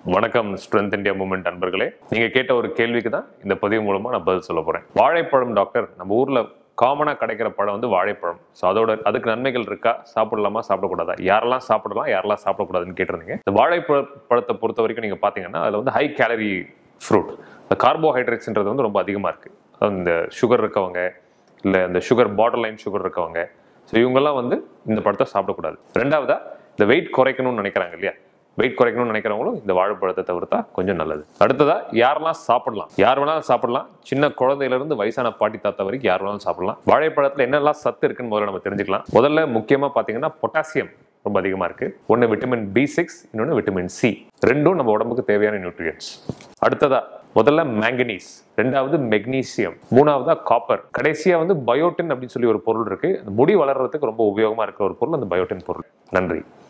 வணக்கம் strength India moment அன்பர்களே நீங்க கேட்ட ஒரு கேள்விக்கு தான் இந்த பதிவு மூலமா நான் பதில் சொல்ல போறேன் வாழைப்பழம் டாக்டர் நம்ம ஊர்ல காமனாக கிடைக்கிற பழம் வந்து வாழைப்பழம் ஸோ அதோட அதுக்கு நன்மைகள் இருக்கா சாப்பிடலாமா சாப்பிடக்கூடாதா யாரெல்லாம் சாப்பிடலாம் யாரெல்லாம் சாப்பிடக்கூடாதுன்னு கேட்டிருந்தீங்க இந்த வாழைப்பழ பழத்தை பொறுத்த வரைக்கும் நீங்கள் பார்த்தீங்கன்னா அதில் வந்து ஹை கேலரி ஃப்ரூட் இந்த கார்போஹைட்ரேட்ஸ்ன்றது வந்து ரொம்ப அதிகமாக இருக்குது அதாவது இந்த சுகர் இருக்கவங்க இல்லை இந்த சுகர் பார்டர் லைன் சுகர் இருக்கவங்க ஸோ இவங்கெல்லாம் வந்து இந்த பழத்தை சாப்பிடக்கூடாது ரெண்டாவதா இந்த வெயிட் குறைக்கணும்னு நினைக்கிறாங்க இல்லையா வெயிட் குறைக்கணும்னு நினைக்கிறவங்களும் இந்த வாழைப்பழத்தை தவிர்த்தா கொஞ்சம் நல்லது அடுத்ததா யாரெல்லாம் சாப்பிடலாம் யார் வேணாலும் சாப்பிடலாம் சின்ன குழந்தையில இருந்து வயசான பாட்டி தாத்தா வரைக்கும் யார் வேணாலும் சாப்பிடலாம் வாழைப்பழத்துல என்னெல்லாம் சத்து இருக்குன்னு முதல்ல நம்ம தெரிஞ்சுக்கலாம் முதல்ல முக்கியமா பாத்தீங்கன்னா பொட்டாசியம் ரொம்ப அதிகமா இருக்கு ஒன்னு விட்டமின் பி சிக்ஸ் இன்னொன்று விட்டமின் சி ரெண்டும் நம்ம உடம்புக்கு தேவையான நியூட்ரியன்ஸ் அடுத்ததா முதல்ல மேங்கனீஸ் ரெண்டாவது மெக்னீசியம் மூணாவதா காப்பர் கடைசியா வந்து பயோட்டின் அப்படின்னு சொல்லி ஒரு பொருள் இருக்கு அந்த முடி வளர்றதுக்கு ரொம்ப உபயோகமா இருக்கிற ஒரு பொருள் அந்த பயோட்டின் பொருள் நன்றி